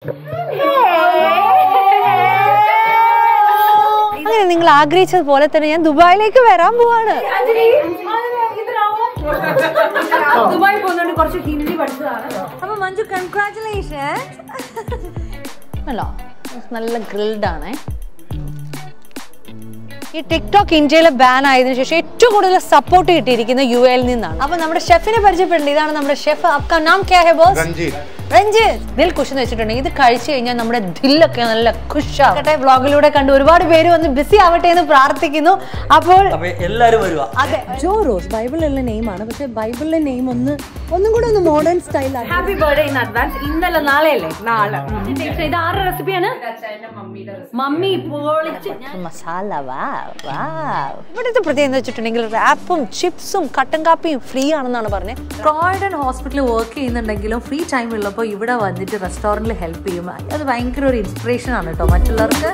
അങ്ങനെ നിങ്ങൾ ആഗ്രഹിച്ചതുപോലെ തന്നെ ഞാൻ ദുബായിലേക്ക് വരാൻ പോവാണ് ദുബായി പോകുന്നോണ്ട് കുറച്ച് ഹിന്ദി പഠിച്ചതാണ് അപ്പൊ മഞ്ജു കൺഗ്രാറ്റുലേഷൻ അല്ലോ നല്ല ഗ്രിൽഡ് ആണേ ഈ ടിക്ടോക്ക് ഇന്ത്യയിലെ ബാൻ ആയതിനു ശേഷം ഏറ്റവും കൂടുതൽ സപ്പോർട്ട് കിട്ടിയിരിക്കുന്ന യു എയിൽ നിന്നാണ് അപ്പൊ നമ്മുടെ ഷെഫിനെ പരിചയപ്പെടേണ്ടത് ഇതാണ് നമ്മുടെ ഷെഫ് അപ്ക നാം ക്യാ ഹെ ബോസ് രഞ്ജിത്ത് രഞ്ജിത്ത് ദിൽ കുഷ് എന്ന് വെച്ചിട്ടുണ്ടെങ്കിൽ ഇത് കഴിച്ചു കഴിഞ്ഞാൽ നമ്മുടെ ദില്ലൊക്കെ നല്ല ഖുഷാകട്ടെ വ്ളോഗിലൂടെ കണ്ട് ഒരുപാട് പേര് വന്ന് ബിസി ആവട്ടെ എന്ന് പ്രാർത്ഥിക്കുന്നു അപ്പോൾ അപ്പൊ എല്ലാരും വരുക അതെ ജോ റോസ് ബൈബിളിലുള്ള നെയിമാണ് പക്ഷെ ബൈബിളിലെ നെയിം ഒന്ന് ഒന്നും കൂടെ ഒന്ന് മോഡേൺ സ്റ്റൈലാണ് ഹാപ്പി ബർത്ത്ഡേ ഇൻ അഡ്വാൻസ് ഇന്നലെ നാളെയല്ലേ നാളെ ഇത് ആരുടെ റെസിപ്പിയാണ് മമ്മി പൊളിച്ച് മസാല വാ വാ ഇവിടുത്തെ പ്രത്യേകത എന്ന് വെച്ചിട്ടുണ്ടെങ്കിൽ റാപ്പും ചിപ്സും കട്ടൻ കാപ്പിയും ഫ്രീ ആണെന്നാണ് പറഞ്ഞത് ക്രോയിഡൻ ഹോസ്പിറ്റലിൽ വർക്ക് ചെയ്യുന്നുണ്ടെങ്കിലും ഫ്രീ ടൈം ഉള്ളപ്പോൾ ഇവിടെ വന്നിട്ട് റെസ്റ്റോറൻറ്റിൽ ഹെൽപ്പ് ചെയ്യും അത് ഭയങ്കര ഒരു ഇൻസ്പിറേഷൻ ആണ് കേട്ടോ മറ്റുള്ളവർക്ക്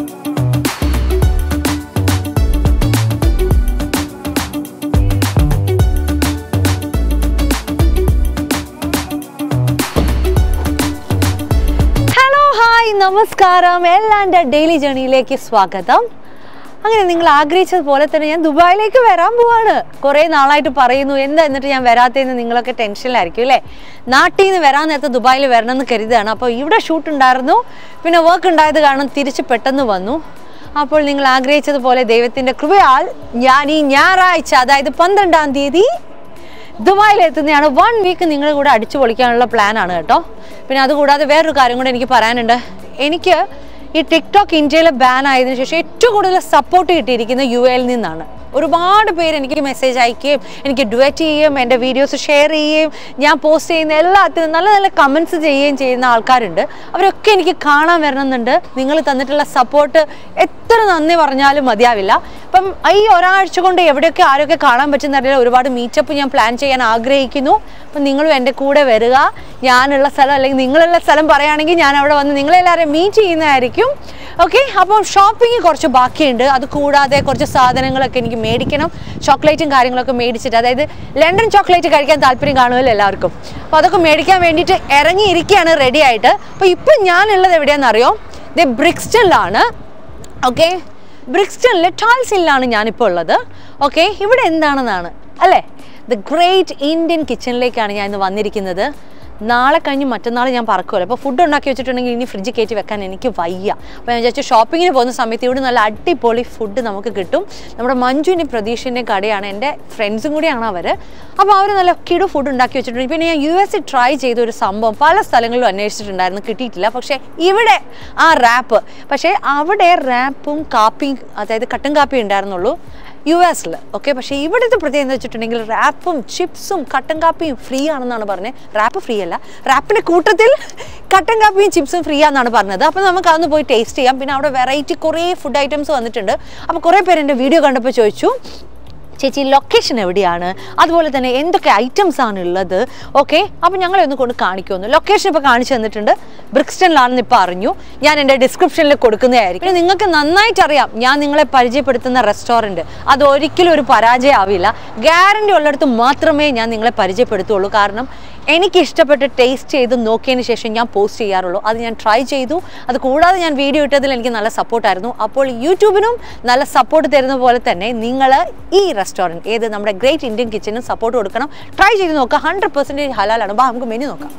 ഹലോ ഹായ് നമസ്കാരം എല്ലാൻ്റെ ഡെയിലി ജേണിയിലേക്ക് സ്വാഗതം അങ്ങനെ നിങ്ങൾ ആഗ്രഹിച്ചതുപോലെ തന്നെ ഞാൻ ദുബായിലേക്ക് വരാൻ പോവാണ് കുറേ നാളായിട്ട് പറയുന്നു എന്താ എന്നിട്ട് ഞാൻ വരാത്തതെന്ന് നിങ്ങളൊക്കെ ടെൻഷനിലായിരിക്കും അല്ലേ നാട്ടിൽ നിന്ന് വരാൻ നേരത്തെ ദുബായിൽ വരണം എന്ന് കരുതുകയാണ് അപ്പോൾ ഇവിടെ ഷൂട്ട് ഉണ്ടായിരുന്നു പിന്നെ വർക്ക് ഉണ്ടായത് കാരണം തിരിച്ച് പെട്ടെന്ന് വന്നു അപ്പോൾ നിങ്ങൾ ആഗ്രഹിച്ചതുപോലെ ദൈവത്തിൻ്റെ കൃപയാൽ ഞാൻ ഈ ഞായറാഴ്ച അതായത് പന്ത്രണ്ടാം തീയതി ദുബായിൽ എത്തുന്നതാണ് വൺ വീക്ക് നിങ്ങളുടെ കൂടെ അടിച്ചു പൊളിക്കാനുള്ള പ്ലാൻ ആണ് കേട്ടോ പിന്നെ അതുകൂടാതെ വേറൊരു കാര്യം കൂടെ എനിക്ക് പറയാനുണ്ട് എനിക്ക് ഈ ടിക്ടോക്ക് ഇന്ത്യയിലെ ബാൻ ആയതിനു ശേഷം ഏറ്റവും കൂടുതൽ സപ്പോർട്ട് കിട്ടിയിരിക്കുന്ന യു എയിൽ നിന്നാണ് ഒരുപാട് പേര് എനിക്ക് മെസ്സേജ് അയക്കുകയും എനിക്ക് ഡുവറ്റ് ചെയ്യുകയും എൻ്റെ വീഡിയോസ് ഷെയർ ചെയ്യുകയും ഞാൻ പോസ്റ്റ് ചെയ്യുന്ന എല്ലാത്തിനും നല്ല നല്ല കമൻസ് ചെയ്യുകയും ചെയ്യുന്ന ആൾക്കാരുണ്ട് അവരൊക്കെ എനിക്ക് കാണാൻ വരണമെന്നുണ്ട് നിങ്ങൾ തന്നിട്ടുള്ള സപ്പോർട്ട് എത്ര നന്ദി പറഞ്ഞാലും മതിയാവില്ല അപ്പം ഈ ഒരാഴ്ച കൊണ്ട് എവിടെയൊക്കെ ആരൊക്കെ കാണാൻ പറ്റുന്ന അറിയില്ല ഒരുപാട് മീറ്റപ്പ് ഞാൻ പ്ലാൻ ചെയ്യാൻ ആഗ്രഹിക്കുന്നു അപ്പം നിങ്ങളും എൻ്റെ കൂടെ വരിക ഞാനുള്ള സ്ഥലം അല്ലെങ്കിൽ നിങ്ങളുള്ള സ്ഥലം പറയുകയാണെങ്കിൽ ഞാൻ അവിടെ വന്ന് നിങ്ങളെല്ലാവരെയും മീറ്റ് ചെയ്യുന്നതായിരിക്കും ഓക്കെ അപ്പം ഷോപ്പിംഗ് കുറച്ച് ബാക്കിയുണ്ട് അത് കൂടാതെ കുറച്ച് സാധനങ്ങളൊക്കെ എനിക്ക് മേടിക്കണം ചോക്ലേറ്റും കാര്യങ്ങളൊക്കെ മേടിച്ചിട്ട് അതായത് ലണ്ടൻ ചോക്ലേറ്റ് കഴിക്കാൻ താല്പര്യം കാണുമല്ലോ എല്ലാവർക്കും അപ്പോൾ അതൊക്കെ മേടിക്കാൻ വേണ്ടിയിട്ട് ഇറങ്ങിയിരിക്കുകയാണ് റെഡി ആയിട്ട് അപ്പോൾ ഇപ്പം ഞാനുള്ളത് എവിടെയാണെന്നറിയോ ഇത് ബ്രിക്സ്റ്റണിലാണ് ഓക്കെ ബ്രിക്സ്റ്റണിലെ ടാൾസിലാണ് ഞാനിപ്പോൾ ഉള്ളത് ഓക്കെ ഇവിടെ എന്താണെന്നാണ് അല്ലേ ദ ഗ്രേറ്റ് ഇന്ത്യൻ കിച്ചണിലേക്കാണ് ഞാൻ ഇന്ന് വന്നിരിക്കുന്നത് നാളെ കഴിഞ്ഞ് മറ്റന്നാൾ ഞാൻ പറക്കുമല്ലോ അപ്പോൾ ഫുഡ് ഉണ്ടാക്കി വെച്ചിട്ടുണ്ടെങ്കിൽ ഇനി ഫ്രിഡ്ജ് കയറ്റി വെക്കാൻ എനിക്ക് വയ്യ അപ്പോൾ ഞാൻ വിചാരിച്ചു ഷോപ്പിങ്ങിന് പോകുന്ന സമയത്ത് ഇവിടെ നല്ല അടിപൊളി ഫുഡ് നമുക്ക് കിട്ടും നമ്മുടെ മഞ്ജുവിൻ്റെ പ്രതീക്ഷിൻ്റെ കടയാണ് എൻ്റെ ഫ്രണ്ട്സും കൂടിയാണ് അവർ അപ്പോൾ അവർ നല്ല കിടു ഫുഡ് ഉണ്ടാക്കി വെച്ചിട്ടുണ്ട് പിന്നെ ഞാൻ യു എസ് ട്രൈ ചെയ്ത ഒരു സംഭവം പല സ്ഥലങ്ങളിലും അന്വേഷിച്ചിട്ടുണ്ടായിരുന്നു കിട്ടിയിട്ടില്ല പക്ഷേ ഇവിടെ ആ റാപ്പ് പക്ഷേ അവിടെ റാപ്പും കാപ്പിയും അതായത് കട്ടൻ കാപ്പി ഉണ്ടായിരുന്നുള്ളൂ യു എസിൽ ഓക്കെ പക്ഷേ ഇവിടുത്തെ പ്രത്യേകത എന്ന് വെച്ചിട്ടുണ്ടെങ്കിൽ റാപ്പും ചിപ്സും കട്ടൻ കാപ്പിയും ഫ്രീ ആണെന്നാണ് പറഞ്ഞത് റാപ്പ് ഫ്രീ അല്ല റാപ്പിൻ്റെ കൂട്ടത്തിൽ കട്ടൻ കാപ്പിയും ചിപ്സും ഫ്രീ ആണെന്നാണ് പറഞ്ഞത് അപ്പോൾ നമുക്ക് അതൊന്ന് പോയി ടേസ്റ്റ് ചെയ്യാം പിന്നെ അവിടെ വെറൈറ്റി കുറേ ഫുഡ് ഐറ്റംസ് വന്നിട്ടുണ്ട് അപ്പോൾ കുറേ പേര് എൻ്റെ വീഡിയോ കണ്ടപ്പോൾ ചോദിച്ചു ചേച്ചി ലൊക്കേഷൻ എവിടെയാണ് അതുപോലെ തന്നെ എന്തൊക്കെ ഐറ്റംസ് ആണ് ഉള്ളത് ഓക്കെ അപ്പോൾ ഞങ്ങളെ ഒന്ന് കൊണ്ട് കാണിക്കുമെന്ന് ലൊക്കേഷൻ ഇപ്പോൾ കാണിച്ചു തന്നിട്ടുണ്ട് ബ്രിക്സ്റ്റണിലാണെന്ന് ഇപ്പോൾ അറിഞ്ഞു ഞാൻ എൻ്റെ ഡിസ്ക്രിപ്ഷനിൽ കൊടുക്കുന്നതായിരിക്കും പിന്നെ നിങ്ങൾക്ക് നന്നായിട്ട് അറിയാം ഞാൻ നിങ്ങളെ പരിചയപ്പെടുത്തുന്ന റെസ്റ്റോറൻറ്റ് അത് ഒരിക്കലും ഒരു പരാജയം ആവില്ല ഗ്യാരണ്ടി ഉള്ളിടത്ത് മാത്രമേ ഞാൻ നിങ്ങളെ പരിചയപ്പെടുത്തുള്ളൂ കാരണം എനിക്ക് ഇഷ്ടപ്പെട്ട് ടേസ്റ്റ് ചെയ്ത് നോക്കിയതിന് ശേഷം ഞാൻ പോസ്റ്റ് ചെയ്യാറുള്ളൂ അത് ഞാൻ ട്രൈ ചെയ്തു അത് കൂടാതെ ഞാൻ വീഡിയോ ഇട്ടതിൽ എനിക്ക് നല്ല സപ്പോർട്ടായിരുന്നു അപ്പോൾ യൂട്യൂബിനും നല്ല സപ്പോർട്ട് തരുന്ന പോലെ തന്നെ നിങ്ങൾ ഈ റെസ്റ്റോറൻറ്റ് ഏത് നമ്മുടെ ഗ്രേറ്റ് ഇന്ത്യൻ കിച്ചനും സപ്പോർട്ട് കൊടുക്കണം ട്രൈ ചെയ്ത് നോക്കുക ഹൺഡ്രഡ് പെർസെൻറ്റേജ് ഹലാലാണ് ബാ നമുക്ക് മെനു നോക്കാം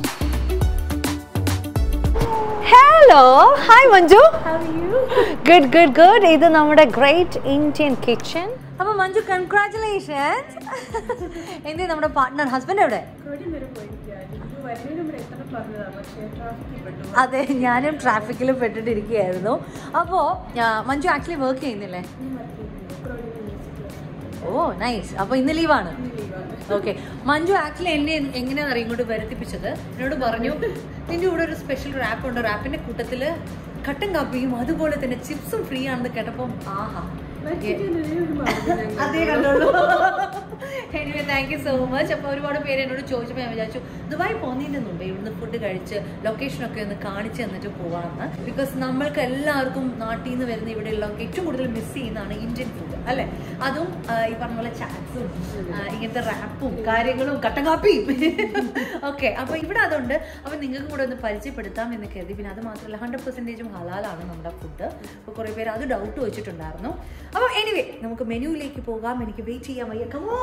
hello hi Manju good good good ഇത് നമ്മുടെ ഗ്രേറ്റ് ഇന്ത്യൻ കിച്ചൺ അപ്പൊ മഞ്ജു കൺഗ്രാറ്റുലേഷൻസ് എന്തേ നമ്മുടെ പാർട്ട്ണർ ഹസ്ബൻഡ് എവിടെ അതെ ഞാനും ട്രാഫിക്കിൽ പെട്ടിട്ടിരിക്കുകയായിരുന്നു അപ്പോൾ മഞ്ജു ആക്ച്വലി വർക്ക് ചെയ്യുന്നില്ലേ ഓ നൈസ് അപ്പോൾ ഇന്ന് ലീവാണ് ഓക്കെ മഞ്ജു ആക്ച്വലി എന്നെ എങ്ങനെയാണെന്ന് അറിയാം ഇങ്ങോട്ട് വരുത്തിപ്പിച്ചത് എന്നോട് പറഞ്ഞു നിന്റെ കൂടെ ഒരു സ്പെഷ്യൽ റാപ്പ് ഉണ്ട് റാപ്പിന്റെ കൂട്ടത്തിൽ കട്ടൻ കാപ്പിയും അതുപോലെ തന്നെ ചിപ്സും ഫ്രീ ആണെന്ന് കേട്ടപ്പോൾ ആഹാ അതേ കണ്ടുള്ളൂ anyway thank you so much അപ്പോൾ ഒരുപാട് പേര് എന്നോട് ചോദിച്ചപ്പോൾ ഞാൻ വിചാരിച്ചു ദുബായ് പോകുന്നതിന് മുമ്പ് ഇവിടുന്ന് ഫുഡ് കഴിച്ച് ലൊക്കേഷനൊക്കെ ഒന്ന് കാണിച്ച് തന്നിട്ട് പോകാമെന്ന് ബിക്കോസ് നമ്മൾക്ക് എല്ലാവർക്കും നാട്ടിൽ നിന്ന് വരുന്ന ഇവിടെയുള്ളവർക്ക് ഏറ്റവും കൂടുതൽ മിസ് ചെയ്യുന്നതാണ് ഇന്ത്യൻ ഫുഡ് അല്ലേ അതും ആ, ഈ പറഞ്ഞ പോലെ ചാറ്റ്സും ഇങ്ങനത്തെ റാപ്പും കാര്യങ്ങളും കട്ടൻ കാപ്പിയും ഓക്കെ അപ്പോൾ ഇവിടെ അതുണ്ട് അപ്പോൾ നിങ്ങൾക്ക് കൂടെ ഒന്ന് പരിചയപ്പെടുത്താം എന്ന് കരുതി പിന്നെ അത് മാത്രമല്ല ഹൺഡ്രഡ് പെർസെൻറ്റേജും ഹലാലാണ് നമ്മുടെ ഫുഡ് അപ്പോൾ കുറേ പേര് അത് ഡൗട്ട് വെച്ചിട്ടുണ്ടായിരുന്നു അപ്പോൾ എനിവേ നമുക്ക് മെനുവിലേക്ക് പോകാം എനിക്ക് വെയിറ്റ് ചെയ്യാൻ വയ്യ കമോ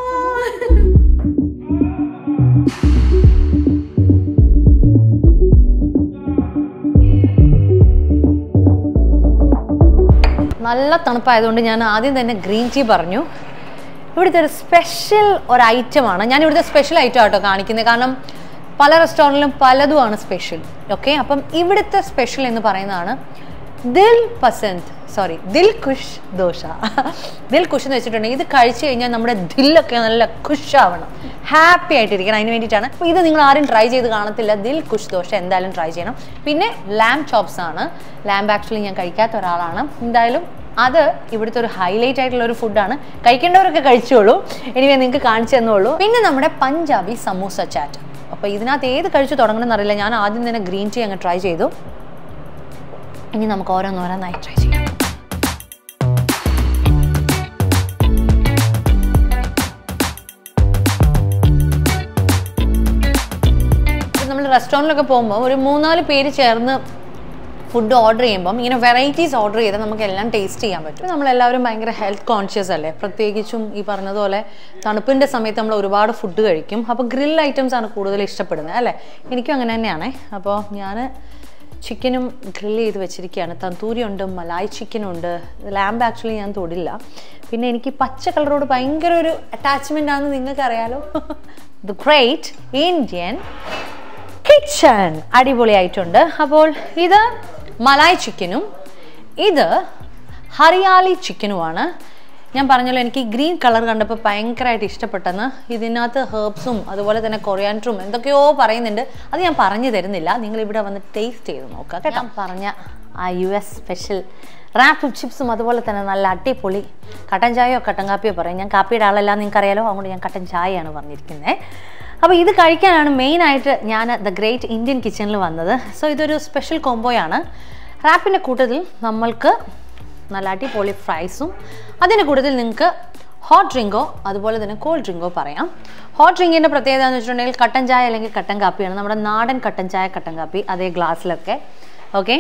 നല്ല തണുപ്പായതുകൊണ്ട് ഞാൻ ആദ്യം തന്നെ ഗ്രീൻ ടീ പറഞ്ഞു ഇവിടുത്തെ ഒരു സ്പെഷ്യൽ ഒരു ഐറ്റമാണ് ഞാൻ ഇവിടുത്തെ സ്പെഷ്യൽ ഐറ്റം ആട്ടോ കാണിക്കുന്നത് കാരണം പല റെസ്റ്റോറൻറ്റിലും പലതുമാണ് സ്പെഷ്യൽ ഓക്കെ അപ്പം ഇവിടുത്തെ സ്പെഷ്യൽ എന്ന് പറയുന്നതാണ് ദിൽ പസന്ത് സോറി ദിൽ കുഷ് ദോശ ദിൽ കുഷ് എന്ന് വെച്ചിട്ടുണ്ടെങ്കിൽ ഇത് കഴിച്ചു കഴിഞ്ഞാൽ നമ്മുടെ ദില്ലൊക്കെ നല്ല കുഷാവണം ഹാപ്പി ആയിട്ടിരിക്കണം അതിന് വേണ്ടിയിട്ടാണ് അപ്പോൾ ഇത് നിങ്ങൾ ആരും ട്രൈ ചെയ്ത് കാണത്തില്ല ദിൽ കുഷ് ദോശ എന്തായാലും ട്രൈ ചെയ്യണം പിന്നെ ലാം ചോപ്സ് ആണ് ലാംബ് ആക്ച്വലി ഞാൻ കഴിക്കാത്ത ഒരാളാണ് എന്തായാലും അത് ഇവിടുത്തെ ഒരു ഹൈലൈറ്റ് ആയിട്ടുള്ള ഒരു ഫുഡാണ് കഴിക്കേണ്ടവരൊക്കെ കഴിച്ചോളൂ എനിവേ നിങ്ങൾക്ക് കാണിച്ചു തന്നോളൂ പിന്നെ നമ്മുടെ പഞ്ചാബി സമൂസ ചാറ്റ് അപ്പോൾ ഇതിനകത്ത് ഏത് കഴിച്ച് തുടങ്ങണമെന്ന് അറിയില്ല ഞാൻ ആദ്യം തന്നെ ഗ്രീൻ ടീ അങ്ങ് ട്രൈ ചെയ്തു ഇനി നമുക്ക് ഓരോന്നോരോന്നായി ട്രൈ ചെയ്യാം നമ്മൾ റെസ്റ്റോറൻറ്റിലൊക്കെ പോകുമ്പോൾ ഒരു മൂന്നാല് പേര് ചേർന്ന് ഫുഡ് ഓർഡർ ചെയ്യുമ്പം ഇങ്ങനെ വെറൈറ്റീസ് ഓർഡർ ചെയ്താൽ നമുക്ക് എല്ലാം ടേസ്റ്റ് ചെയ്യാൻ പറ്റും നമ്മളെല്ലാവരും ഭയങ്കര ഹെൽത്ത് കോൺഷ്യസ് അല്ലേ പ്രത്യേകിച്ചും ഈ പറഞ്ഞതുപോലെ തണുപ്പിൻ്റെ സമയത്ത് നമ്മൾ ഒരുപാട് ഫുഡ് കഴിക്കും അപ്പോൾ ഗ്രിൽ ഐറ്റംസ് ആണ് കൂടുതൽ ഇഷ്ടപ്പെടുന്നത് അല്ലേ എനിക്കും അങ്ങനെ തന്നെയാണേ അപ്പോൾ ഞാൻ ചിക്കനും ഗ്രിൽ ചെയ്ത് വെച്ചിരിക്കുകയാണ് തന്തൂരി ഉണ്ട് മലായ് ചിക്കനും ഉണ്ട് ലാംബ് ആക്ച്വലി ഞാൻ തൊടില്ല പിന്നെ എനിക്ക് പച്ച കളറോട് ഭയങ്കര ഒരു അറ്റാച്ച്മെൻ്റ് ആണെന്ന് നിങ്ങൾക്ക് അറിയാലോ ദ ഗ്രേറ്റ് ഇന്ത്യൻ കിച്ചൺ അടിപൊളിയായിട്ടുണ്ട് അപ്പോൾ ഇത് മലായ് ചിക്കനും ഇത് ഹറിയാലി ചിക്കനുമാണ് ഞാൻ പറഞ്ഞല്ലോ എനിക്ക് ഗ്രീൻ കളർ കണ്ടപ്പോൾ ഭയങ്കരമായിട്ട് ഇഷ്ടപ്പെട്ടെന്ന് ഇതിനകത്ത് ഹേർബ്സും അതുപോലെ തന്നെ കൊറിയാൻഡറും എന്തൊക്കെയോ പറയുന്നുണ്ട് അത് ഞാൻ പറഞ്ഞു തരുന്നില്ല നിങ്ങൾ ഇവിടെ വന്ന് ടേസ്റ്റ് ചെയ്ത് നോക്കുക കേട്ടോ പറഞ്ഞ ആ യു എസ് സ്പെഷ്യൽ റാപ്പും ചിപ്സും അതുപോലെ തന്നെ നല്ല അടിപൊളി കട്ടൻ ചായയോ കട്ടൻ കാപ്പിയോ പറയും ഞാൻ കാപ്പിയുടെ ആളല്ല നിങ്ങൾക്ക് അറിയാലോ അതുകൊണ്ട് ഞാൻ കട്ടൻ ചായയാണ് പറഞ്ഞിരിക്കുന്നത് അപ്പോൾ ഇത് കഴിക്കാനാണ് മെയിനായിട്ട് ഞാൻ ദ ഗ്രേറ്റ് ഇന്ത്യൻ കിച്ചണിൽ വന്നത് സോ ഇതൊരു സ്പെഷ്യൽ കോംബോയാണ് റാപ്പിൻ്റെ കൂട്ടത്തിൽ നമ്മൾക്ക് നല്ല അടിപൊളി ഫ്രൈസും അതിൻ്റെ കൂട്ടത്തിൽ നിങ്ങൾക്ക് ഹോട്ട് ഡ്രിങ്കോ അതുപോലെ തന്നെ കോൾഡ് ഡ്രിങ്കോ പറയാം ഹോട്ട് ഡ്രിങ്കിൻ്റെ പ്രത്യേകത എന്ന് വെച്ചിട്ടുണ്ടെങ്കിൽ കട്ടൻ ചായ അല്ലെങ്കിൽ കട്ടൻ കാപ്പിയാണ് നമ്മുടെ നാടൻ കട്ടൻ ചായ കട്ടൻ കാപ്പി അതേ ഗ്ലാസ്സിലൊക്കെ ഓക്കെ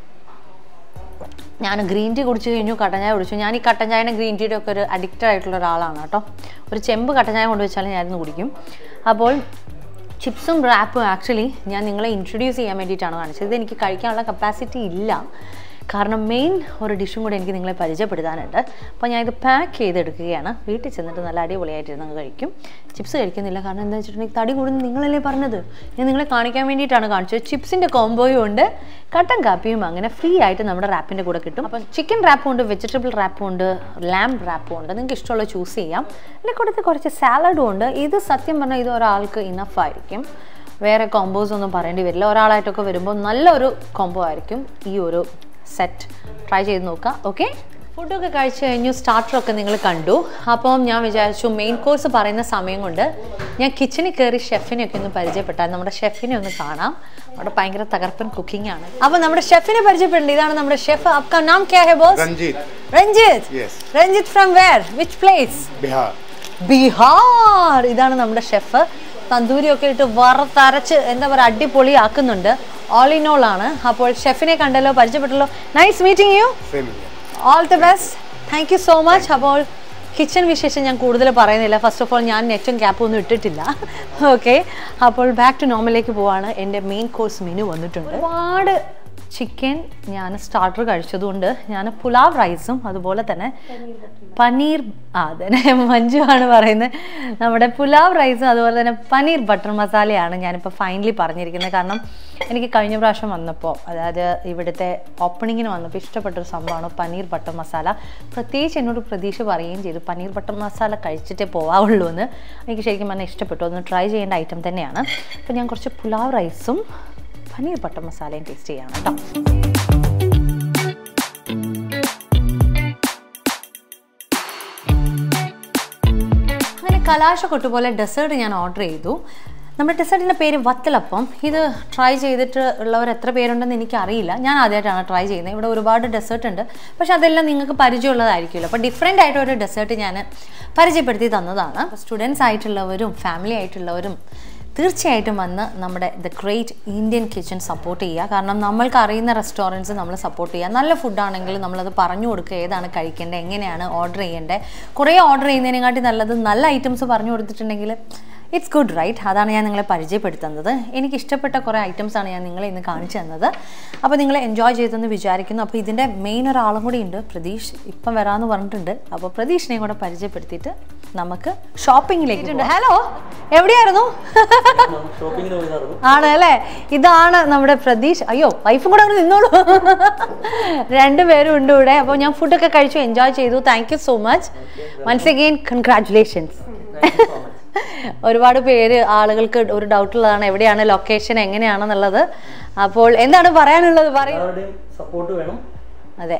ഞാൻ ഗ്രീൻ ടീ കുടിച്ചു കഴിഞ്ഞു കട്ടൻ ചായ കുടിച്ചു ഞാൻ ഈ കട്ടൻ ചായയുടെ ഗ്രീൻ ടീയുടെ ഒക്കെ ഒരു അഡിക്റ്റഡ് ആയിട്ടുള്ള ഒരാളാണ് കേട്ടോ ഒരു ചെമ്പ് കട്ടൻ ചായ കൊണ്ടുവച്ചാലും ഞാനിന്ന് കുടിക്കും അപ്പോൾ ചിപ്സും റാപ്പും ആക്ച്വലി ഞാൻ നിങ്ങളെ ഇൻട്രൊഡ്യൂസ് ചെയ്യാൻ വേണ്ടിയിട്ടാണ് കാണിച്ചത് ഇത് എനിക്ക് കഴിക്കാനുള്ള കപ്പാസിറ്റി ഇല്ല കാരണം മെയിൻ ഒരു ഡിഷും കൂടെ എനിക്ക് നിങ്ങളെ പരിചയപ്പെടുത്താനുണ്ട് അപ്പോൾ ഞാൻ ഇത് പാക്ക് ചെയ്തെടുക്കുകയാണ് വീട്ടിൽ ചെന്നിട്ട് നല്ല അടിപൊളിയായിട്ട് അങ്ങ് കഴിക്കും ചിപ്സ് കഴിക്കുന്നില്ല കാരണം എന്താ വെച്ചിട്ടുണ്ടെങ്കിൽ തടി കൂടുന്ന നിങ്ങളല്ലേ പറഞ്ഞത് ഞാൻ നിങ്ങളെ കാണിക്കാൻ വേണ്ടിയിട്ടാണ് കാണിച്ചത് ചിപ്സിൻ്റെ കോംബോയും ഉണ്ട് കട്ടൻ കാപ്പിയും അങ്ങനെ ഫ്രീ ആയിട്ട് നമ്മുടെ റാപ്പിൻ്റെ കൂടെ കിട്ടും അപ്പം ചിക്കൻ റാപ്പും ഉണ്ട് വെജിറ്റബിൾ റാപ്പും ഉണ്ട് ലാംബ് റാപ്പും ഉണ്ട് നിങ്ങൾക്ക് ഇഷ്ടമുള്ള ചൂസ് ചെയ്യാം അതിൻ്റെ കൂട്ടത്തിൽ കുറച്ച് സാലഡും ഉണ്ട് ഇത് സത്യം പറഞ്ഞാൽ ഇത് ഒരാൾക്ക് ഇനഫ് ആയിരിക്കും വേറെ കോംബോസ് ഒന്നും പറയേണ്ടി വരില്ല ഒരാളായിട്ടൊക്കെ വരുമ്പോൾ നല്ലൊരു കോംബോ ആയിരിക്കും ഈ ഒരു സെറ്റ് ട്രൈ ചെയ്ത് നോക്കുക ഓക്കെ ഫുഡൊക്കെ കഴിച്ച് കഴിഞ്ഞു സ്റ്റാർട്ടറൊക്കെ നിങ്ങൾ കണ്ടു അപ്പം ഞാൻ വിചാരിച്ചു മെയിൻ കോഴ്സ് പറയുന്ന സമയം കൊണ്ട് ഞാൻ കിച്ചണിൽ കയറി ഷെഫിനെ ഒക്കെ ഒന്ന് പരിചയപ്പെട്ടാൽ നമ്മുടെ ഷെഫിനെ ഒന്ന് കാണാം അവിടെ ഭയങ്കര തകർപ്പൻ കുക്കിംഗ് ആണ് അപ്പൊ നമ്മുടെ ഷെഫിനെ പരിചയപ്പെടേണ്ടത് ഇതാണ് നമ്മുടെ ഷെഫ് आपका नाम क्या है बॉस रंजीत रंजीत Yes. रंजीत from where which place Bihar Bihar ഇതാണ് നമ്മുടെ ഷെഫ് തന്തൂരിയൊക്കെ ഇട്ട് വറുത്തരച്ച് എന്താ പറയുക അടിപൊളി ആക്കുന്നുണ്ട് ഓൾ ഇൻ ഓൾ ആണ് അപ്പോൾ ഷെഫിനെ കണ്ടല്ലോ പരിചയപ്പെട്ടല്ലോ nice meeting you same India all the best thank you so much അപ്പോൾ കിച്ചൺ വിശേഷം ഞാൻ കൂടുതൽ പറയുന്നില്ല ഫസ്റ്റ് ഓഫ് ഓൾ ഞാൻ നെറ്റും ക്യാപ്പും ഒന്നും ഇട്ടിട്ടില്ല ഓക്കെ അപ്പോൾ ബാക്ക് ടു നോർമലിലേക്ക് പോവാണ് എൻ്റെ മെയിൻ കോഴ്സ് മെനു വന്നിട്ടുണ്ട് ഒരുപാട് ചിക്കൻ ഞാൻ സ്റ്റാർട്ടർ കഴിച്ചതുകൊണ്ട് ഞാൻ പുലാവ് റൈസും അതുപോലെ തന്നെ പനീർ ആ അതെ മഞ്ജു ആണ് പറയുന്നത് നമ്മുടെ പുലാവ് റൈസും അതുപോലെ തന്നെ പനീർ ബട്ടർ മസാലയാണ് ഞാനിപ്പോൾ ഫൈനലി പറഞ്ഞിരിക്കുന്നത് കാരണം എനിക്ക് കഴിഞ്ഞ പ്രാവശ്യം വന്നപ്പോൾ അതായത് ഇവിടുത്തെ ഓപ്പണിങ്ങിന് വന്നപ്പോൾ ഇഷ്ടപ്പെട്ടൊരു സംഭവമാണ് പനീർ ബട്ടർ മസാല പ്രത്യേകിച്ച് എന്നോട് പ്രതീക്ഷ പറയുകയും ചെയ്തു പനീർ ബട്ടർ മസാല കഴിച്ചിട്ടേ പോവാവുള്ളൂ എന്ന് എനിക്ക് ശരിക്കും പറഞ്ഞാൽ ഇഷ്ടപ്പെട്ടു ഒന്ന് ട്രൈ ചെയ്യേണ്ട ഐറ്റം തന്നെയാണ് അപ്പോൾ ഞാൻ കുറച്ച് പുലാവ് റൈസും പനീർ ബട്ടർ മസാലയും ടേസ്റ്റ് ചെയ്യണം കേട്ടോ കലാശക്കൊട്ട് പോലെ ഡെസേർട്ട് ഞാൻ ഓർഡർ ചെയ്തു നമ്മുടെ ഡെസേർട്ടിൻ്റെ പേര് വത്തലപ്പം ഇത് ട്രൈ ചെയ്തിട്ട് ഉള്ളവർ എത്ര പേരുണ്ടെന്ന് എനിക്കറിയില്ല ഞാൻ ആദ്യമായിട്ടാണ് ട്രൈ ചെയ്യുന്നത് ഇവിടെ ഒരുപാട് ഡെസേർട്ട് ഉണ്ട് പക്ഷെ അതെല്ലാം നിങ്ങൾക്ക് പരിചയമുള്ളതായിരിക്കുമല്ലോ അപ്പോൾ ഡിഫറെൻ്റ് ആയിട്ട് ഒരു ഡെസേർട്ട് ഞാൻ പരിചയപ്പെടുത്തി തന്നതാണ് സ്റ്റുഡൻസ് ആയിട്ടുള്ളവരും ഫാമിലി ആയിട്ടുള്ളവരും തീർച്ചയായിട്ടും വന്ന് നമ്മുടെ the great Indian kitchen support ചെയ്യുക കാരണം നമ്മൾക്ക് അറിയുന്ന റെസ്റ്റോറൻറ്റ്സ് നമ്മൾ സപ്പോർട്ട് ചെയ്യുക നല്ല ഫുഡാണെങ്കിൽ നമ്മളത് പറഞ്ഞു കൊടുക്കുക ഏതാണ് കഴിക്കേണ്ടത് എങ്ങനെയാണ് ഓർഡർ ചെയ്യേണ്ടത് കുറേ ഓർഡർ ചെയ്യുന്നതിനെക്കാട്ടി നല്ലത് നല്ല ഐറ്റംസ് പറഞ്ഞു കൊടുത്തിട്ടുണ്ടെങ്കിൽ ഇറ്റ്സ് ഗുഡ് റൈറ്റ് അതാണ് ഞാൻ നിങ്ങളെ പരിചയപ്പെടുത്തുന്നത് എനിക്ക് ഇഷ്ടപ്പെട്ട കുറേ items ആണ് ഞാൻ നിങ്ങളെ ഇന്ന് കാണിച്ചു തന്നത് അപ്പോൾ നിങ്ങൾ എൻജോയ് ചെയ്തെന്ന് വിചാരിക്കുന്നു അപ്പോൾ ഇതിൻ്റെ മെയിൻ ഒരാളും കൂടി ഉണ്ട് പ്രതീഷ് ഇപ്പം വരാമെന്ന് പറഞ്ഞിട്ടുണ്ട് അപ്പോൾ പ്രതീഷിനെയും കൂടെ പരിചയപ്പെടുത്തിയിട്ട് നമുക്ക് ഷോപ്പിങ്ങിലേക്ക് ഹലോ എവിടെയായിരുന്നു ഷോപ്പിങ്ങിന് പോയതായിരുന്നു ആണ് അല്ലേ ഇതാണ് നമ്മുടെ പ്രതീഷ് അയ്യോ വൈഫും കൂടെ അങ്ങ് നിന്നോളൂ രണ്ടുപേരും ഉണ്ട് ഇവിടെ അപ്പോൾ ഞാൻ ഫുഡൊക്കെ കഴിച്ചു എൻജോയ് ചെയ്തു thank you so much once again congratulations ഒരുപാട് പേര് ആളുകൾക്ക് ഒരു ഡൗട്ട് ഉള്ളതാണ് എവിടെയാണ് ലൊക്കേഷൻ എങ്ങനെയാണെന്നുള്ളത് അപ്പോൾ എന്താണ് പറയാനുള്ളത് പറയൂ എല്ലാവരുടെയും സപ്പോർട്ട് വേണം അതെ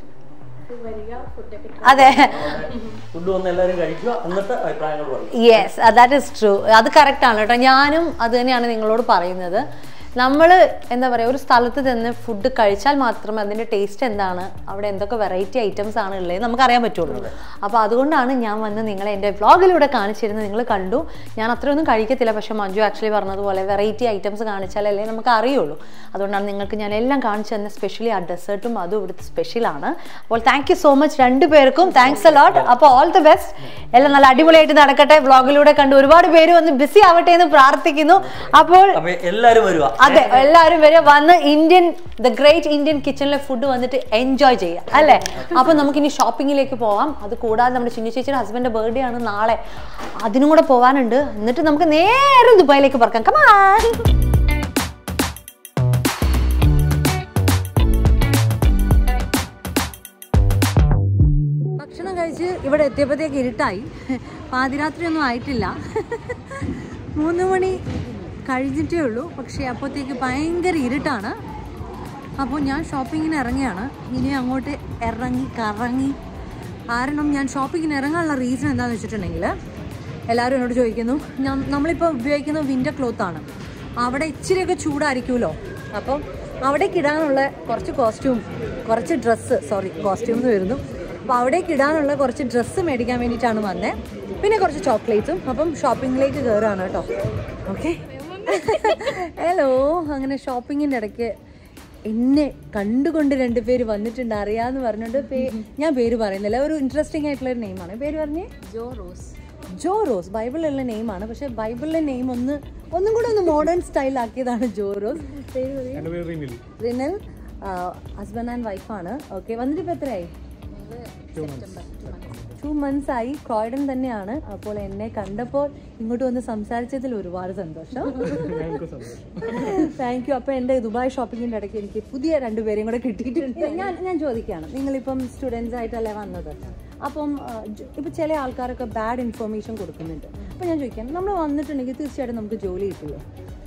അതെ ഫുഡ് വന്ന് എല്ലാവരും കഴിക്കുക എന്നിട്ട് അഭിപ്രായങ്ങൾ പറയും യെസ് ദാറ്റ് ഇസ് ട്രൂ അത് കറക്റ്റ് ആണ് കേട്ടോ ഞാനും അത് തന്നെയാണ് നിങ്ങളോട് പറയുന്നത് നമ്മൾ എന്താ പറയുക ഒരു സ്ഥലത്ത് നിന്ന് ഫുഡ് കഴിച്ചാൽ മാത്രമേ അതിൻ്റെ ടേസ്റ്റ് എന്താണ് അവിടെ എന്തൊക്കെ വെറൈറ്റി ഐറ്റംസ് ആണ് ഉള്ളത് നമുക്കറിയാൻ പറ്റുള്ളൂ അപ്പോൾ അതുകൊണ്ടാണ് ഞാൻ വന്ന് നിങ്ങളെ എൻ്റെ വ്ളോഗിലൂടെ കാണിച്ചിരുന്നത് നിങ്ങൾ കണ്ടു ഞാൻ അത്രയൊന്നും കഴിക്കത്തില്ല പക്ഷേ മഞ്ജു ആക്ച്വലി പറഞ്ഞതുപോലെ വെറൈറ്റി ഐറ്റംസ് കാണിച്ചാലല്ലേ നമുക്ക് അറിയുള്ളൂ അതുകൊണ്ടാണ് നിങ്ങൾക്ക് ഞാൻ എല്ലാം കാണിച്ചു തന്നെ സ്പെഷ്യലി ആ ഡെസേർട്ടും അതും ഇവിടുത്തെ സ്പെഷ്യലാണ് അപ്പോൾ താങ്ക് യു സോ മച്ച് രണ്ടു പേർക്കും താങ്ക്സ് അലോട്ട് അപ്പോൾ ഓൾ ദി ബെസ്റ്റ് എല്ലാം നല്ല അടിപൊളിയായിട്ട് നടക്കട്ടെ വ്ളോഗിലൂടെ കണ്ട് ഒരുപാട് പേര് വന്ന് ബിസി ആവട്ടെ എന്ന് പ്രാർത്ഥിക്കുന്നു അപ്പോൾ അപ്പൊ എല്ലാവരും വരുക അതെ എല്ലാവരും വരെ വന്ന് ഇന്ത്യൻ ദ ഗ്രേറ്റ് ഇന്ത്യൻ കിച്ചണിലെ ഫുഡ് വന്നിട്ട് എൻജോയ് ചെയ്യാം അല്ലേ അപ്പൊ നമുക്ക് ഇനി ഷോപ്പിങ്ങിലേക്ക് പോവാം അത് കൂടാതെ നമ്മുടെ ചിന്നു ചേച്ചിയുടെ ഹസ്ബൻഡ് ബർത്ത്ഡേ ആണ് നാളെ അതിനും കൂടെ പോവാനുണ്ട് എന്നിട്ട് നമുക്ക് നേരെ ദുബായിലേക്ക് പറക്കാം കമാൻ ഭക്ഷണം കഴിച്ച് ഇവിടെ എത്തിയപ്പോഴത്തേക്ക് ഇരുട്ടായി പാതിരാത്രി ഒന്നും ആയിട്ടില്ല മൂന്ന് മണി കഴിഞ്ഞിട്ടേ ഉള്ളൂ പക്ഷേ അപ്പോഴത്തേക്ക് ഭയങ്കര ഇരുട്ടാണ് അപ്പോൾ ഞാൻ ഷോപ്പിങ്ങിന് ഇറങ്ങിയാണ് ഇനി അങ്ങോട്ട് ഇറങ്ങി കറങ്ങി കാരണം ഞാൻ ഷോപ്പിങ്ങിന് ഇറങ്ങാനുള്ള റീസൺ എന്താണെന്ന് വെച്ചിട്ടുണ്ടെങ്കിൽ എല്ലാവരും എന്നോട് ചോദിക്കുന്നു ഞാൻ നമ്മളിപ്പോൾ ഉപയോഗിക്കുന്ന വിൻ്റർ ക്ലോത്താണ് അവിടെ ഇച്ചിരിയൊക്കെ ചൂടായിരിക്കുമല്ലോ അപ്പം അവിടേക്ക് ഇടാനുള്ള കുറച്ച് കോസ്റ്റ്യൂം കുറച്ച് ഡ്രസ്സ് സോറി കോസ്റ്റ്യൂം എന്ന് വരുന്നു അപ്പോൾ അവിടേക്ക് ഇടാനുള്ള കുറച്ച് ഡ്രസ്സ് മേടിക്കാൻ വേണ്ടിയിട്ടാണ് വന്നത് പിന്നെ കുറച്ച് ചോക്ലേറ്റ്സും അപ്പം ഷോപ്പിങ്ങിലേക്ക് കയറുകയാണ് കേട്ടോ ഓക്കെ ഹലോ അങ്ങനെ ഷോപ്പിങ്ങിൻ്റെ ഇടയ്ക്ക് എന്നെ കണ്ടുകൊണ്ട് രണ്ടുപേര് വന്നിട്ടുണ്ട് അറിയാന്ന് പറഞ്ഞുകൊണ്ട് പേ- ഞാൻ പേര് പറയുന്നില്ല ഒരു ഇൻട്രസ്റ്റിംഗ് ആയിട്ടുള്ള ഒരു നെയിമാണ് പേര് പറഞ്ഞേ ജോ റോസ് ജോ റോസ് ബൈബിളിലുള്ള നെയിമാണ് പക്ഷെ ബൈബിളിലെ നെയിം ഒന്ന് ഒന്നും കൂടെ ഒന്ന് മോഡേൺ സ്റ്റൈൽ ആക്കിയതാണ് ജോ റോസ് പേര് പറയൂ. റിനൽ ഹസ്ബൻഡ് ആൻഡ് വൈഫാണ് ഓക്കെ വന്നിട്ട് ഇപ്പൊ എത്രയായി ടു മന്ത്സ് ആയി ക്രോയിഡൻ തന്നെയാണ് അപ്പോൾ എന്നെ കണ്ടപ്പോൾ ഇങ്ങോട്ട് വന്ന് സംസാരിച്ചതിൽ ഒരുപാട് സന്തോഷം താങ്ക് യു അപ്പോൾ എൻ്റെ ദുബായ് ഷോപ്പിങ്ങിൻ്റെ ഇടയ്ക്ക് എനിക്ക് പുതിയ രണ്ടുപേരെയും കൂടെ കിട്ടിയിട്ടുണ്ട് ഞാൻ ഞാൻ ചോദിക്കുകയാണ് നിങ്ങളിപ്പം സ്റ്റുഡൻസ് ആയിട്ടല്ലേ വന്നത് അപ്പം ആ, ജ- ഇപ്പം ചില ആൾക്കാരൊക്കെ ബാഡ് ഇൻഫർമേഷൻ കൊടുക്കുന്നുണ്ട് അപ്പം ഞാൻ ചോദിക്കാം നമ്മൾ വന്നിട്ടുണ്ടെങ്കിൽ തീർച്ചയായിട്ടും നമുക്ക് ജോലി കിട്ടുമല്ലോ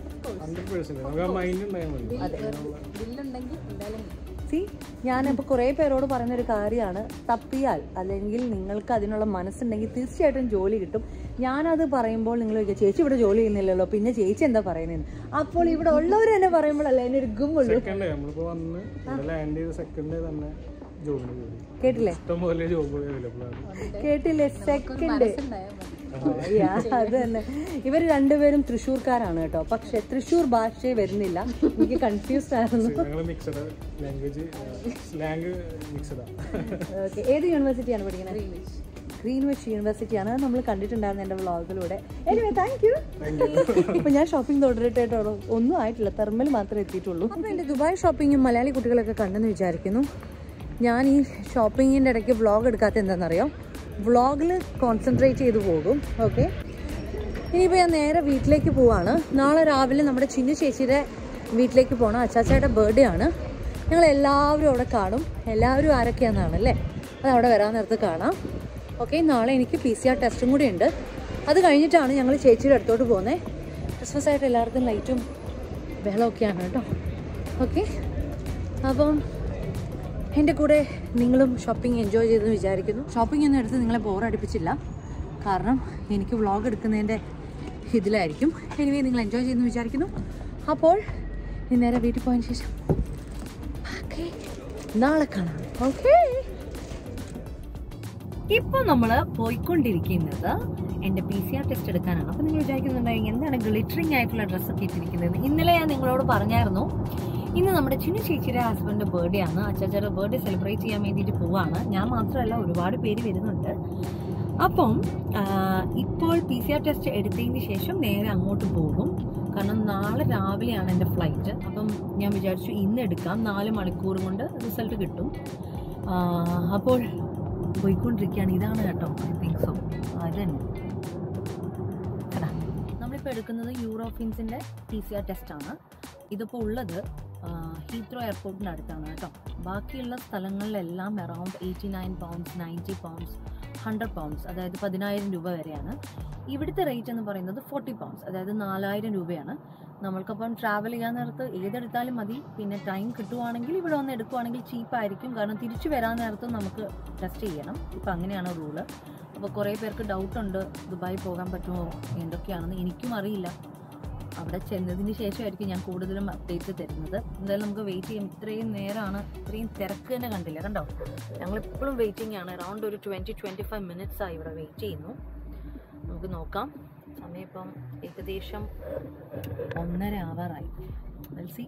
സി ഞാനിപ്പോൾ കുറേ പേരോട് പറയുന്നൊരു കാര്യമാണ് തപ്പിയാൽ അല്ലെങ്കിൽ നിങ്ങൾക്ക് അതിനുള്ള മനസ്സുണ്ടെങ്കിൽ തീർച്ചയായിട്ടും ജോലി കിട്ടും ഞാനത് പറയുമ്പോൾ നിങ്ങൾ ചോദിക്കുക ചേച്ചി ഇവിടെ ജോലി ചെയ്യുന്നില്ലല്ലോ പിന്നെ ചേച്ചി എന്താ പറയുന്നത് അപ്പോൾ ഇവിടെ ഉള്ളവർ തന്നെ പറയുമ്പോഴല്ലേ അതിന് ഒരു ഗുമുള്ളൂ സെക്കൻഡ് നമ്മളിപ്പോ വന്ന് ഇവിടെ ലാൻഡ് ചെയ്ത സെക്കൻഡ് തന്നെ ജോബിന് കയറി കേട്ടില്ലേ ഇഷ്ടം പോലെ ജോബ് അവൈലബിൾ ആണ് കേട്ടില്ലേ സെക്കൻഡ് അത് തന്നെ ഇവർ രണ്ടുപേരും തൃശ്ശൂർക്കാരാണ് കേട്ടോ പക്ഷെ തൃശ്ശൂർ ഭാഷയെ വരുന്നില്ല എനിക്ക് കൺഫ്യൂസ്ഡ് ആയിരുന്നു ഞങ്ങൾ മിക്സഡ് ലാംഗ്വേജ് സ്ലാങ് മിക്സഡാ ഓക്കെ ഏത് യൂണിവേഴ്സിറ്റിയാണ് പഠിക്കുന്നത് ഗ്രീൻവിച്ച് യൂണിവേഴ്സിറ്റിയാണ് നമ്മൾ കണ്ടിട്ടുണ്ടായിരുന്നു എൻ്റെ വ്ളോഗിലൂടെ എനിവേ താങ്ക് യു ഇപ്പൊ ഞാൻ ഷോപ്പിംഗ് തുടരട്ടേട്ടോ ഒന്നും ആയിട്ടില്ല തെർമൽ മാത്രമേ എത്തിയിട്ടുള്ളൂ അപ്പോൾ എൻ്റെ ദുബായ് ഷോപ്പിങ്ങും മലയാളി കുട്ടികളൊക്കെ കണ്ടെന്ന് വിചാരിക്കുന്നു ഞാൻ ഈ ഷോപ്പിങ്ങിൻ്റെ ഇടയ്ക്ക് വ്ളോഗ് എടുക്കാത്ത എന്താണെന്നറിയോ വ്ളോഗിൽ കോൺസെൻട്രേറ്റ് ചെയ്ത് പോകും ഓക്കെ ഇനിയിപ്പോൾ ഞാൻ നേരെ വീട്ടിലേക്ക് പോവാണ് നാളെ രാവിലെ നമ്മുടെ ചിന്നു ചേച്ചിയുടെ വീട്ടിലേക്ക് പോകണം അച്ചാച്ചയുടെ ബർത്ത്ഡേ ആണ് ഞങ്ങൾ എല്ലാവരും അവിടെ കാണും എല്ലാവരും ആരൊക്കെയാണെന്നാണ് അല്ലേ അത് അവിടെ വരാൻ നേരത്ത് കാണാം ഓക്കെ നാളെ എനിക്ക് പി സി ആർ ടെസ്റ്റും കൂടി ഉണ്ട് അത് കഴിഞ്ഞിട്ടാണ് ഞങ്ങൾ ചേച്ചിയുടെ അടുത്തോട്ട് പോകുന്നത് ക്രിസ്മസ് ആയിട്ട് എല്ലാവർക്കും ലൈറ്റും ബഹളമൊക്കെയാണ് കേട്ടോ ഓക്കെ അപ്പം എൻ്റെ കൂടെ നിങ്ങളും ഷോപ്പിംഗ് എൻജോയ് ചെയ്തെന്ന് വിചാരിക്കുന്നു ഷോപ്പിംഗ് ഒന്നും എടുത്ത് നിങ്ങളെ ബോറടിപ്പിച്ചില്ല കാരണം എനിക്ക് വ്ളോഗ് എടുക്കുന്നതിൻ്റെ ഇതിലായിരിക്കും എനിവേ നിങ്ങൾ എൻജോയ് ചെയ്യുന്നു വിചാരിക്കുന്നു അപ്പോൾ ഇനി നേരെ വീട്ടിൽ പോയതിന് ശേഷം ബാക്കി നാളെ കാണാം ഓക്കേ ഇപ്പൊ നമ്മള് പോയിക്കൊണ്ടിരിക്കുന്നത് എന്റെ പി സി ആർ ടെസ്റ്റ് എടുക്കാനാണ് അപ്പൊ നിങ്ങൾ വിചാരിക്കുന്നുണ്ടായി എന്താണ് ഗ്ലിറ്ററിംഗ് ആയിട്ടുള്ള ഡ്രസ്സൊക്കെ ഇട്ടിരിക്കുന്നത് ഇന്നലെ ഞാൻ നിങ്ങളോട് പറഞ്ഞായിരുന്നു ഇന്ന് നമ്മുടെ ചിന്നു ചേച്ചിയുടെ ഹസ്ബൻഡിന്റെ ബർത്ത്ഡേ ആണ് അച്ചാച്ചയുടെ ബർത്ത്ഡേ സെലിബ്രേറ്റ് ചെയ്യാൻ വേണ്ടിയിട്ട് പോവാണ് ഞാൻ മാത്രമല്ല ഒരുപാട് പേര് വരുന്നുണ്ട് അപ്പം ആ, ഇപ്പോൾ പി സി ആർ ടെസ്റ്റ് എടുത്തതിന് ശേഷം നേരെ അങ്ങോട്ട് പോകും കാരണം നാളെ രാവിലെയാണ് എൻ്റെ ഫ്ലൈറ്റ് അപ്പം ഞാൻ വിചാരിച്ചു ഇന്ന് എടുക്കാം നാല് മണിക്കൂർ കൊണ്ട് റിസൾട്ട് കിട്ടും ആ, അപ്പോൾ പോയിക്കൊണ്ടിരിക്കുകയാണ് ഇതാണ് കേട്ടോ ഐ തിങ്ക് സോ അത് തന്നെ കടാ നമ്മളിപ്പോൾ എടുക്കുന്നത് യൂറോഫിൻസിൻ്റെ പി സി ആർ ടെസ്റ്റാണ് ഇതിപ്പോൾ ഉള്ളത് ഹീത്രോ എയർപോർട്ടിൻ്റെ അടുത്താണ് കേട്ടോ ബാക്കിയുള്ള സ്ഥലങ്ങളിലെല്ലാം around eighty nine pounds ninety pounds hundred pounds അതായത് പതിനായിരം രൂപ വരെയാണ് ഇവിടുത്തെ റേറ്റ് എന്ന് പറയുന്നത് ഫോർട്ടി പൗണ്ട്സ് അതായത് നാലായിരം രൂപയാണ് നമ്മൾക്കപ്പം ട്രാവൽ ചെയ്യാൻ നേരത്ത് ഏതെടുത്താലും മതി പിന്നെ ടൈം കിട്ടുവാണെങ്കിൽ ഇവിടെ വന്ന് എടുക്കുവാണെങ്കിൽ ചീപ്പായിരിക്കും കാരണം തിരിച്ചു വരാൻ നേരത്തും നമുക്ക് ടെസ്റ്റ് ചെയ്യണം ഇപ്പം അങ്ങനെയാണ് റൂള് അപ്പോൾ കുറേ പേർക്ക് ഡൗട്ടുണ്ട് ദുബായി പോകാൻ പറ്റുമോ എന്തൊക്കെയാണെന്ന് എനിക്കും അറിയില്ല അവിടെ ചെന്നതിന് ശേഷമായിരിക്കും ഞാൻ കൂടുതലും അപ്ഡേറ്റ് തരുന്നത് എന്തായാലും നമുക്ക് വെയിറ്റ് ചെയ്യും ഇത്രയും നേരമാണ് ഇത്രയും തിരക്ക് തന്നെ കണ്ടില്ല കണ്ടോ ഞങ്ങൾ എപ്പോഴും വെയിറ്റിംഗ് ആണ് അറൗണ്ട് ഒരു ട്വൻറ്റി ട്വൻറ്റി ഫൈവ് മിനിറ്റ്സ് ആയി ഇവിടെ വെയിറ്റ് ചെയ്യുന്നു നമുക്ക് നോക്കാം സമയം ഇപ്പം ഏകദേശം ഒന്നര ആവാറായി സി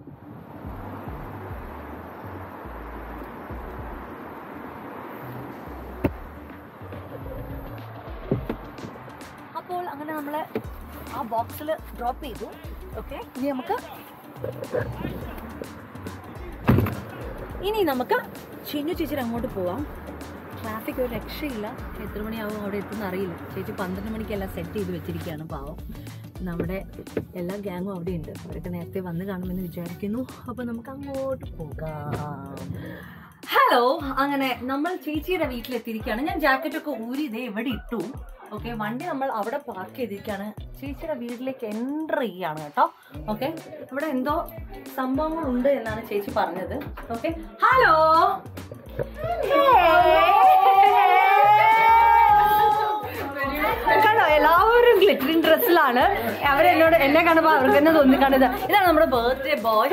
അപ്പോൾ അങ്ങനെ നമ്മൾ ആ ബോക്സിൽ ഡ്രോപ്പ് ചെയ്തു ഓക്കെ ഇനി നമുക്ക് ഇനി നമുക്ക് ചിന്നു ചേച്ചിയുടെ അങ്ങോട്ട് പോവാം ട്രാഫിക് ഒരു രക്ഷയില്ല എത്ര മണിയാവും അവിടെ എത്തുന്ന അറിയില്ല ചേച്ചി പന്ത്രണ്ട് മണിക്കെല്ലാം സെറ്റ് ചെയ്ത് വെച്ചിരിക്കുകയാണ് പാവം നമ്മുടെ എല്ലാ ഗ്യാങ്ങും അവിടെ ഉണ്ട് അവരൊക്കെ നേരത്തെ വന്ന് കാണുമെന്ന് വിചാരിക്കുന്നു അപ്പോൾ നമുക്ക് അങ്ങോട്ട് പോകാം ഹലോ അങ്ങനെ നമ്മൾ ചേച്ചിയുടെ വീട്ടിലെത്തിയിരിക്കുകയാണ് ഞാൻ ജാക്കറ്റ് ഒക്കെ ഊരി ഇതേ ഇവിടെ ഇട്ടു ഓക്കെ വണ്ടി നമ്മൾ അവിടെ പാർക്ക് ചെയ്തിരിക്കുകയാണ് ചേച്ചിയുടെ വീട്ടിലേക്ക് എൻ്റർ ചെയ്യാണ് കേട്ടോ ഓക്കെ ഇവിടെ എന്തോ സംഭവങ്ങളുണ്ട് എന്നാണ് ചേച്ചി പറഞ്ഞത് ഓക്കെ ഹലോ കണ്ടോ എല്ലാവരും ഗ്ലിറ്ററിംഗ് ഡ്രസ്സിലാണ് അവരെന്നോട് എന്നെ കാണുമ്പോൾ അവർക്ക് തന്നെ തോന്നി കാണുന്നത് ഇതാണ് നമ്മുടെ birthday boy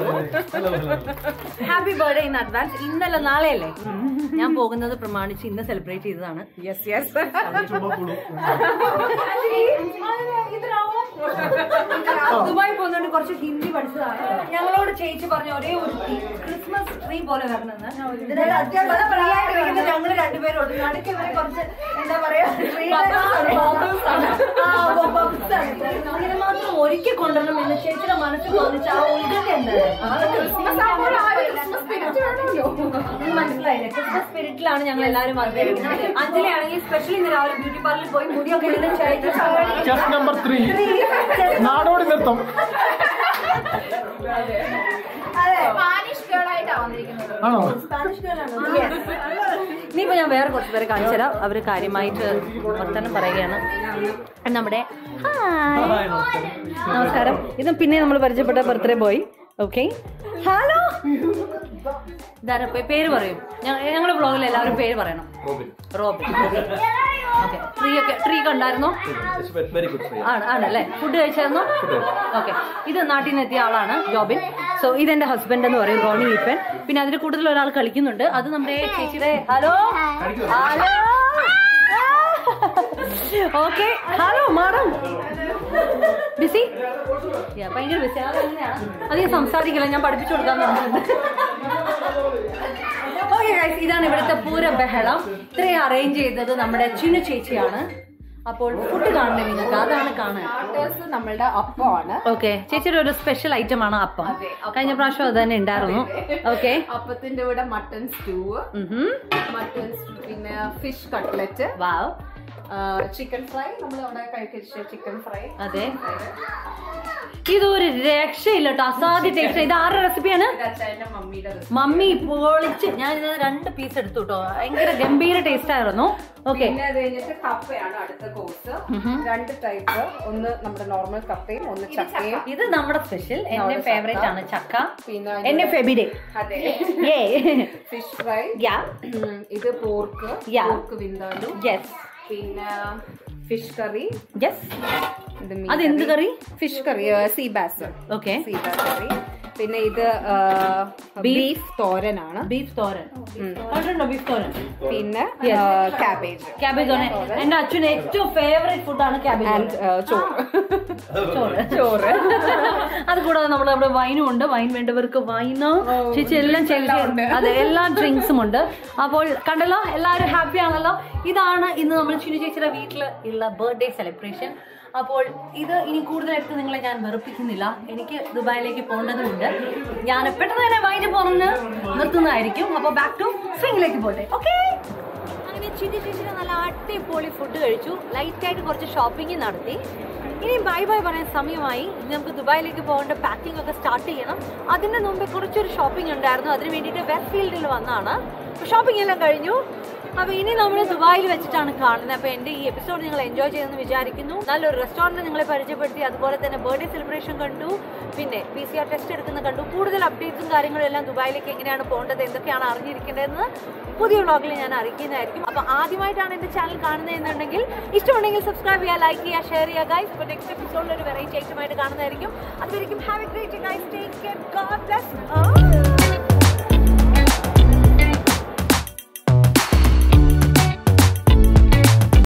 happy birthday in advance ഇന്നല്ല നാളെയല്ലേ ഞാൻ പോകുന്നത് പ്രമാണിച്ച് ഇന്ന് സെലിബ്രേറ്റ് ചെയ്തതാണ് യെസ് യെസ് ദുബായി പോകുന്നതുകൊണ്ട് കുറച്ച് ഹിന്ദി പഠിച്ചതാണ് ഞങ്ങളോട് ചേച്ചി പറഞ്ഞ ഒരേ ഒരു tree, ക്രിസ്മസ് ട്രീ പോലെ വരണമെന്ന് ഇതിനൊരു അത്യാവശ്യം free ആയിട്ട് ഇരിക്കുന്ന ഞങ്ങള് രണ്ടുപേരും ഉണ്ട് നടുക്ക് ഇവരെ കുറച്ച് എന്താ പറയാ tree യുടെ ആ, bubbles ആണ്. അങ്ങനെ മാത്രം ഒരുക്കി കൊണ്ടുവരണം എന്ന് ചേച്ചിയുടെ മനസ്സിൽ തോന്നിച്ച ആ ഉത്കണ്ഠ മനസ്സിലായില്ലേ ക്രിസ്മസ് സ്പിരിറ്റിലാണ് ഞങ്ങൾ എല്ലാവരും വന്നത് അഞ്ജലി ആണെങ്കിൽ സ്പെഷ്യലി ഇന്ന് രാവിലെ ബ്യൂട്ടി പാർലറിൽ പോയി മുടിയൊക്കെ ഇങ്ങനെ ചായക്ക് ചെസ് നമ്പർ ത്രീ നാടോടി നൃത്തം ആണോ ഇനിയിപ്പോ ഞാൻ വേറെ കുറച്ച് പേരെ കാണിച്ചു തരാം അവര് കാര്യമായിട്ട് വർത്തമാനം പറയുകയാണ് നമ്മുടെ ഹായ് നമസ്കാരം ഇത് പിന്നെ നമ്മൾ പരിചയപ്പെട്ട ബർത്ത്ഡേ ബോയ് ഓക്കെ ഹലോ ഇതാരാ പേ- പേര് പറയും ഞങ്ങളുടെ ബ്ലോഗിൽ എല്ലാവരും പേര് പറയണം റോബിൻ ഓക്കെ ട്രീ ഒക്കെ ട്രീ ഒക്കെ ഉണ്ടായിരുന്നോ വെരി ഗുഡ് ആണ് ആണല്ലേ ഫുഡ് കഴിച്ചായിരുന്നോ ഓക്കെ ഇത് നാട്ടിൽ നിന്ന് എത്തിയ ആളാണ് ജോബിൻ സോ ഇതെന്റെ ഹസ്ബൻഡ് എന്ന് പറയും റോണി ഈപ്പൻ പിന്നെ അതിൽ കൂടുതൽ ഒരാൾ കളിക്കുന്നുണ്ട് അത് നമ്മുടെ ചേച്ചിയുടെ hello hello okay hello madam busy ഭയങ്കര ബിസി അതെങ്ങനെയാണ് അധികം സംസാരിക്കില്ല ഞാൻ പഠിപ്പിച്ചു കൊടുക്കാന്ന് പറഞ്ഞിട്ടുണ്ട് ഓക്കെ ഗൈസ് ഇതാണ് ഇവിടുത്തെ പൂര ബഹളം ഇത്രയും അറേഞ്ച് ചെയ്തത് നമ്മുടെ ചിന്നു ചേച്ചിയാണ് അപ്പോൾ ഫുഡ് കാണണ്ടേ നിങ്ങൾക്ക് അതാണ് കാണാൻ നമ്മളുടെ അപ്പമാണ് ഓക്കെ ചേച്ചിയുടെ ഒരു സ്പെഷ്യൽ ഐറ്റം ആണ് അപ്പം കഴിഞ്ഞ പ്രാവശ്യം അത് തന്നെ ഉണ്ടായിരുന്നു ഓക്കെ അപ്പത്തിന്റെ കൂടെ മട്ടൺ സ്റ്റൂ മട്ടൺ പിന്നെ fish cutlet wow chicken fry നമ്മൾ അവിടെ കഴിച്ച ചിക്കൻ ഫ്രൈ അതെ ഇതൊരു രക്ഷയില്ല കേട്ടോ അസാധ്യ ടേസ്റ്റ് ഇത് ആരുടെ റെസിപ്പിയാണ് അച്ഛൻ്റെ മമ്മിയുടെ recipe. മമ്മി പൊളിച്ച് ഞാൻ ഇത് രണ്ട് പീസ് എടുത്തു കേട്ടോ ഭയങ്കര ഗംഭീര ടേസ്റ്റ് ആയിരുന്നു ഓക്കെ പിന്നെ അത് കഴിഞ്ഞിട്ട് കപ്പയാണ് അടുത്ത കോഴ്സ് രണ്ട് ടൈപ്പ് ഒന്ന് നമ്മുടെ നോർമൽ കപ്പയും ഒന്ന് ചക്കയും ഇത് നമ്മുടെ സ്പെഷ്യൽ എന്റെ ഫേവറേറ്റ് ആണ് ചക്ക പിന്നെ എന്നെ ഫെബിഡേ അതെ ഏ ഫിഷ് ഫ്രൈ യാ ഇത് pork Yeah. Pork vindaloo yes പിന്നെ ഫിഷ് കറി യെസ് അതെന്ത് curry fish curry sea bass okay sea bass curry പിന്നെ ഇത് ബീഫ് തോരനാണ് ബീഫ് തോരൻ കണ്ടിട്ടുണ്ടോ ബീഫ് തോരൻ പിന്നെ ക്യാബേജ് ക്യാബേജ് തോരൻ എന്റെ അച്ഛന് ഏറ്റവും ഫേവറേറ്റ് ഫുഡാണ് ക്യാബേജ് ആൻഡ് ചോറ് ചോറ് ചോറ് അത് കൂടാതെ നമ്മൾ അവിടെ വൈനും ഉണ്ട് വൈൻ വേണ്ടവർക്ക് വൈന് ചേച്ചി എല്ലാം ചെയ്ത് അതെ എല്ലാ ഡ്രിങ്ക്സും ഉണ്ട് അപ്പോൾ കണ്ടല്ലോ എല്ലാവരും ഹാപ്പി ആണല്ലോ ഇതാണ് ഇന്ന് നമ്മൾ ചിന്നു ചേച്ചിയുടെ വീട്ടിൽ ഉള്ള ബർത്ത്ഡേ സെലിബ്രേഷൻ അപ്പോൾ ഇത് ഇനി കൂടുതലെടുത്ത് നിങ്ങളെ ഞാൻ വെറുപ്പിക്കുന്നില്ല എനിക്ക് ദുബായിലേക്ക് പോകേണ്ടതുണ്ട് ഞാൻ പെട്ടെന്ന് തന്നെ വൈകിട്ട് പറഞ്ഞ് നിർത്തുന്നതായിരിക്കും അപ്പോൾ ബാക്ക് ടു സ്വിംഗിലേക്ക് പോട്ടെ ഓക്കെ അങ്ങനെ ചിന്തി ചേച്ചിയുടെ നല്ല അടിപൊളി ഫുഡ് കഴിച്ചു ലൈറ്റായിട്ട് കുറച്ച് ഷോപ്പിംഗ് നടത്തി ഇനി ബൈ ബൈ പറയാൻ സമയമായി ഇനി നമുക്ക് ദുബായിലേക്ക് പോകേണ്ട പാക്കിംഗ് ഒക്കെ സ്റ്റാർട്ട് ചെയ്യണം അതിന്റെ മുമ്പേ കുറച്ചൊരു ഷോപ്പിംഗ് ഉണ്ടായിരുന്നു അതിന് വേണ്ടിയിട്ട് വെസ്റ്റ് ഫീൽഡിൽ വന്നാണ് ഷോപ്പിംഗ് എല്ലാം കഴിഞ്ഞു അപ്പൊ ഇനി നമ്മൾ ദുബായിൽ വെച്ചിട്ടാണ് കാണുന്നത് അപ്പൊ എന്റെ ഈ എപ്പിസോഡ് നിങ്ങൾ എൻജോയ് ചെയ്തെന്ന് വിചാരിക്കുന്നു നല്ലൊരു റെസ്റ്റോറന്റ് നിങ്ങളെ പരിചയപ്പെടുത്തി അതുപോലെ തന്നെ ബർത്ത്ഡേ സെലിബ്രേഷൻ കണ്ടു പിന്നെ പി സി ആർ ടെസ്റ്റ് എടുക്കുന്ന കണ്ടു കൂടുതൽ അപ്ഡേറ്റ്സും കാര്യങ്ങളും എല്ലാം ദുബായിലേക്ക് എങ്ങനെയാണ് പോകേണ്ടത് എന്തൊക്കെയാണ് അറിഞ്ഞിരിക്കേണ്ടതെന്ന് പുതിയ വ്ളോഗിൽ ഞാൻ അറിയിക്കുന്നതായിരിക്കും അപ്പൊ ആദ്യമായിട്ടാണ് എന്റെ ചാനൽ കാണുന്നതെന്നുണ്ടെങ്കിൽ ഇഷ്ടമുണ്ടെങ്കിൽ സബ്സ്ക്രൈബ് ചെയ്യുക ലൈക്ക് ചെയ്യുക ഷെയർ ചെയ്യുക ഗൈസ് ഇപ്പൊ നെക്സ്റ്റ് എപ്പിസോഡിൽ ഒരു വെറൈറ്റി ഐറ്റമായിട്ട് കാണുന്നതായിരിക്കും അതുവരെയും have a great guys take care God bless